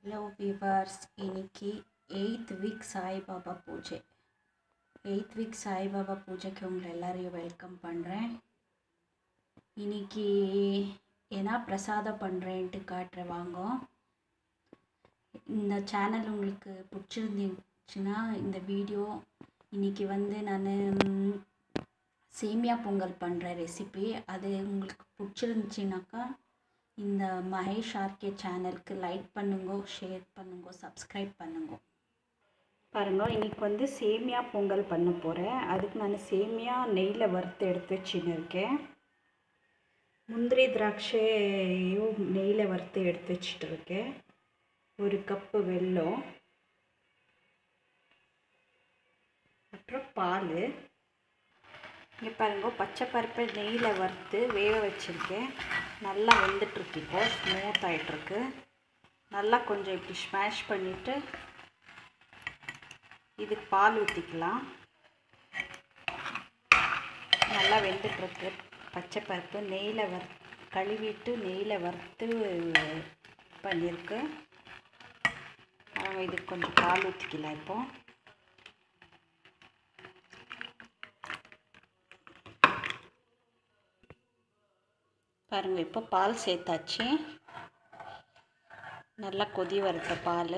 hello viewers இன்னைக்கு eighth week Saibaba பூஜை eighth week Saibaba பூஜைக்கு உங்களை எல்லாரையும் வெல்கம் பண்ணுறேன் இன்னைக்கு ஏன்னா பிரசாதம் பண்ணுறேன்ட்டு காட்டுறேன் வாங்க இந்த சேனல் உங்களுக்கு பிடிச்சிருந்துச்சுன்னா இந்த வீடியோ இன்னைக்கு வந்து நான் சேமியா பொங்கல் பண்ணுற ரெசிபி அது உங்களுக்கு பிடிச்சிருந்துச்சினாக்கா இந்த மகேஷ் ஆர்கே சேனலுக்கு லைக் பண்ணுங்க ஷேர் பண்ணுங்க சப்ஸ்கிரைப் பண்ணுங்க பாருங்க இன்னைக்கு வந்து சேமியா பொங்கல் பண்ண போகிறேன் அதுக்கு நான் சேமியா நெய்யில் வறுத்து எடுத்து வச்சுன்னு இருக்கேன் முந்திரி திராட்சையும் நெய்யில் வறுத்து எடுத்து வச்சுட்டு இருக்கேன் ஒரு கப்பு வெல்லம் அப்புறம் பால் இங்கே பாருங்க பச்சை பருப்பை நெய்யில் வறுத்து வேக வச்சுருக்கேன் நல்லா வெந்துட்டுருக்கு இப்போ ஸ்மூத் ஆகிட்டுருக்கு நல்லா கொஞ்சம் இப்படி ஸ்மாஷ் பண்ணிவிட்டு இதுக்கு பால் ஊற்றிக்கலாம் நல்லா வெந்துட்டுருக்கு பச்சை பருப்பு நெய்யில் வறு கழுவிட்டு நெய்யில் வறுத்து பண்ணியிருக்கு இதுக்கு கொஞ்சம் பால் ஊற்றிக்கலாம் இப்போது பாருங்க இப்போ பால் சேர்த்தாச்சு நல்லா கொதி வரட்ட பால்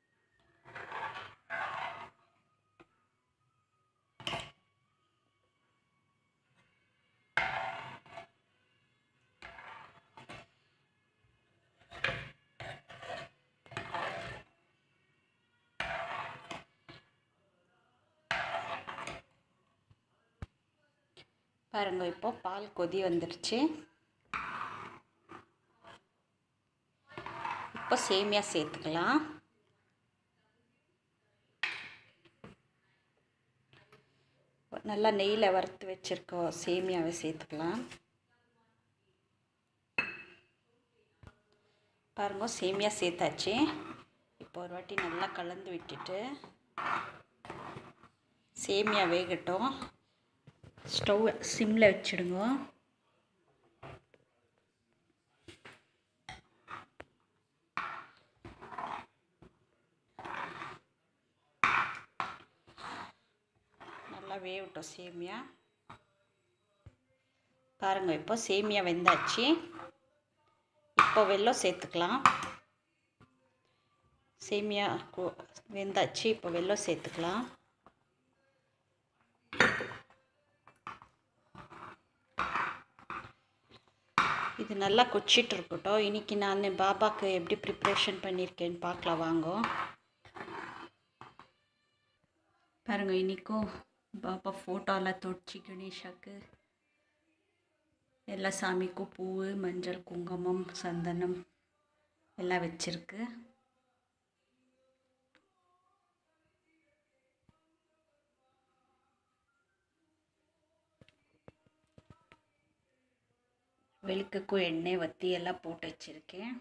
பாருங்க இப்போ பால் கொதி வந்துடுச்சு இப்போ சேமியா சேர்த்துக்கலாம் நல்லா நெய்யில் வறுத்து வச்சுருக்கோம் சேமியாவை சேர்த்துக்கலாம் பாருங்க சேமியா சேர்த்தாச்சு இப்போ ஒரு வாட்டி நல்லா கலந்து விட்டுட்டு சேமியா வேகட்டும் ஸ்டவ் சிம்மில் வச்சுடுங்க நல்லா வேகட்டும் சேமியா பாருங்கள் இப்போ சேமியா வெந்தாச்சு இப்போ வெல்லம் சேர்த்துக்கலாம் சேமியா வெந்தாச்சு இப்போ வெல்லம் சேர்த்துக்கலாம் இது நல்லா கொச்சிட்டு இருக்கட்டும் இன்றைக்கி நான் பாபாவுக்கு எப்படி ப்ரிப்ரேஷன் பண்ணியிருக்கேன்னு பார்க்கலாம் வாங்க பாருங்கள் இன்றைக்கும் பாபா ஃபோட்டோவில் தொடிச்சு கணேஷாக்கு எல்லா சாமிக்கும் பூ மஞ்சள் குங்குமம் சந்தனம் எல்லாம் வச்சிருக்கு வெளுக்குக்கும் எண்ணெய் வத்தி எல்லாம் போட்டு வச்சுருக்கேன்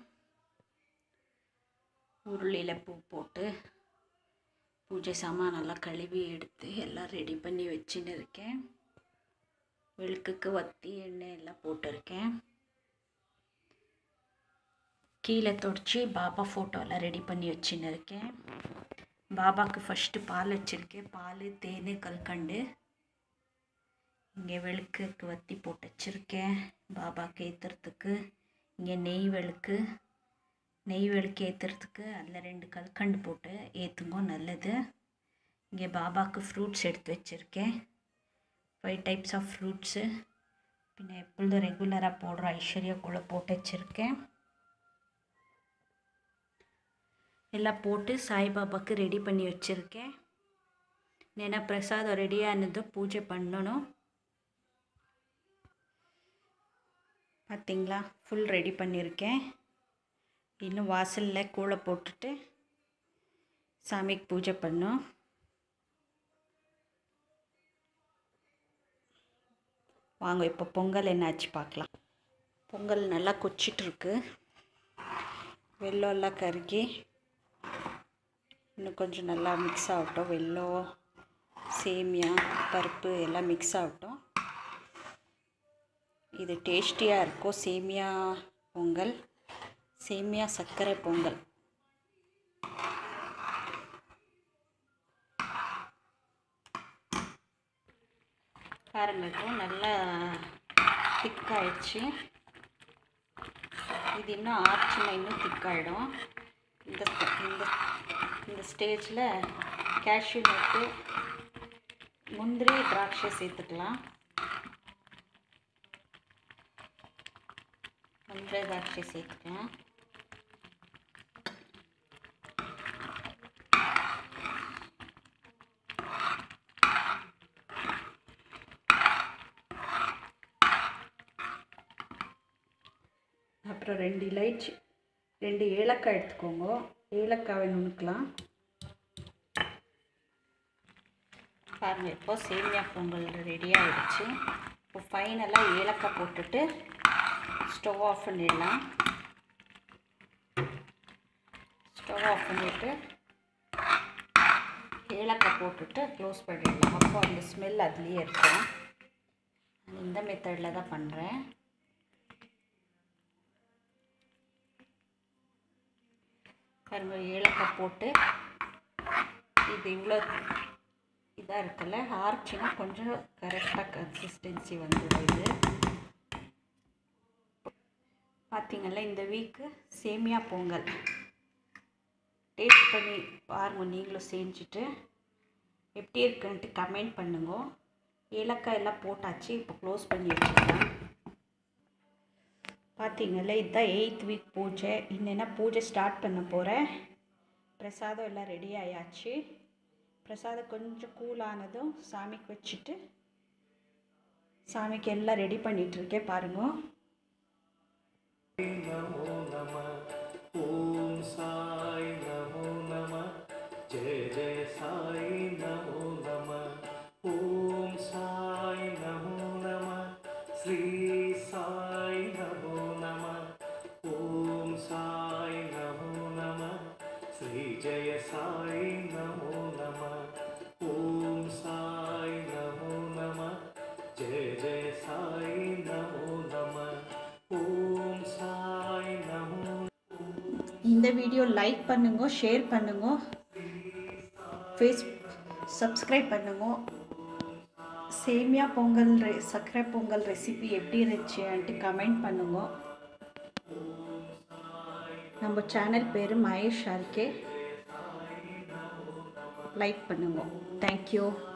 உருளியில் பூ போட்டு பூஜை சாமானெல்லாம் கழுவி எடுத்து எல்லாம் ரெடி பண்ணி வச்சுன்னு இருக்கேன் வெளுக்குக்கு வத்தி எண்ணெய் எல்லாம் போட்டிருக்கேன் கீழே தொடச்சி பாபா ஃபோட்டோலாம் ரெடி பண்ணி வச்சுன்னு இருக்கேன் பாபாவுக்கு ஃபஸ்ட்டு பால் வச்சுருக்கேன் பால் தேன் கல்கண்டு இங்கே வெளுக்குக்கு வத்தி போட்டு வச்சுருக்கேன் பாபாவுக்கு ஏற்றுறதுக்கு இங்கே நெய் வெளுக்கு நெய் வெளுக்கு ஏற்றுறதுக்கு அதில் ரெண்டு கல்கண்டு போட்டு ஏற்றுங்கோ நல்லது இங்கே பாபாவுக்கு ஃப்ரூட்ஸ் எடுத்து வச்சுருக்கேன் ஃபைவ் டைப்ஸ் ஆஃப் ஃப்ரூட்ஸு பின்ன எப்பொழுதும் ரெகுலராக போடுற ஐஸ்வர்யா கூட போட்டு வச்சுருக்கேன் எல்லாம் போட்டு சாய்பாபாவுக்கு ரெடி பண்ணி வச்சுருக்கேன் ஏன்னா பிரசாதம் ரெடியானதும் பூஜை பண்ணணும் பார்த்திங்களா ஃபுல் ரெடி பண்ணியிருக்கேன் இன்னும் வாசலில் கூளை போட்டுட்டு சாமிக்கு பூஜை பண்ணோம் வாங்க இப்போ பொங்கல் என்னாச்சு பார்க்கலாம் பொங்கல் நல்லா கொச்சிட்ருக்கு வெள்ளம் எல்லாம் கருகி இன்னும் கொஞ்சம் நல்லா மிக்ஸ் ஆகட்டும் வெள்ளம் சேமியா பருப்பு எல்லாம் மிக்ஸ் ஆகட்டும் இது டேஸ்டியாக இருக்கும் சேமியா பொங்கல் சேமியா சர்க்கரை பொங்கல் பாருங்கட்டும் நல்லா திக்காயிடுச்சு இது இன்னும் ஆச்சுன்னா இன்னும் திக்காயிடும் இந்த இந்த இந்த ஸ்டேஜில் கேஷ்யூ நட்டு முந்திரி திராட்சை சேர்த்துக்கலாம் முந்திரி திராட்சை சேர்த்துக்கலாம் அப்புறம் ரெண்டு இலைச்சி ரெண்டு ஏலக்காய் எடுத்துக்கோங்க ஏலக்காவை நுணுக்கலாம் பாருங்கள் இப்போ சேமியா பொங்கல் ரெடி ஆகிடுச்சு இப்போ ஃபைனலாக ஏலக்காய் போட்டுட்டு ஸ்டவ் ஆஃப் பண்ணிடலாம் ஸ்டவ் ஆஃப் பண்ணிவிட்டு ஏலக்காய் போட்டுட்டு க்ளோஸ் பண்ணிடலாம் அப்போ அந்த ஸ்மெல் அதுலேயே இருக்கும் இந்த மெத்தடில் தான் பண்ணுறேன் பாருங்க ஏலக்காய் போட்டு இது இவ்வளோ இதாக இருக்குல்ல ஆர்ச்சினா கொஞ்சம் கரெக்டாக கன்சிஸ்டன்சி வந்துடும் இது பார்த்தீங்கல்ல இந்த வீக்கு சேமியா பொங்கல் டேஸ்ட் பண்ணி பாருங்க நீங்களும் செஞ்சுட்டு எப்படி இருக்குன்ட்டு கமெண்ட் பண்ணுங்க ஏலக்காய் எல்லாம் போட்டாச்சு இப்போ க்ளோஸ் பண்ணி வச்சுக்கலாம் பார்த்தீங்கல்ல இதுதான் எயித் வீக் பூஜை இன்னென்ன பூஜை ஸ்டார்ட் பண்ண போகிறேன் பிரசாதம் எல்லாம் ரெடி ஆயாச்சு பிரசாதம் கொஞ்சம் கூலானதும் சாமிக்கு வச்சுட்டு சாமிக்கு எல்லாம் ரெடி பண்ணிகிட்ருக்கேன் பாருங்க नमो नमः ॐ साई नमो नमः जय जय साई नमो नमः ॐ साई नमो नमः श्री साई नमो नमः ॐ साई नमो नमः श्री जय साई नमो नमः ॐ साई नमो नमः जय जय साई नमो नमः ॐ साई नमो இந்த வீடியோ லைக் பண்ணுங்க ஷேர் பண்ணுங்க ஃபேஸ் சப்ஸ்கிரைப் பண்ணுங்க சேமியா பொங்கல் ரெ சர்க்கரை பொங்கல் ரெசிபி எப்படி இருந்துச்சுன்ட்டு கமெண்ட் பண்ணுங்க நம்ம சேனல் பேர் மகேஷ் ஆர்கே லைக் பண்ணுங்க தேங்க்யூ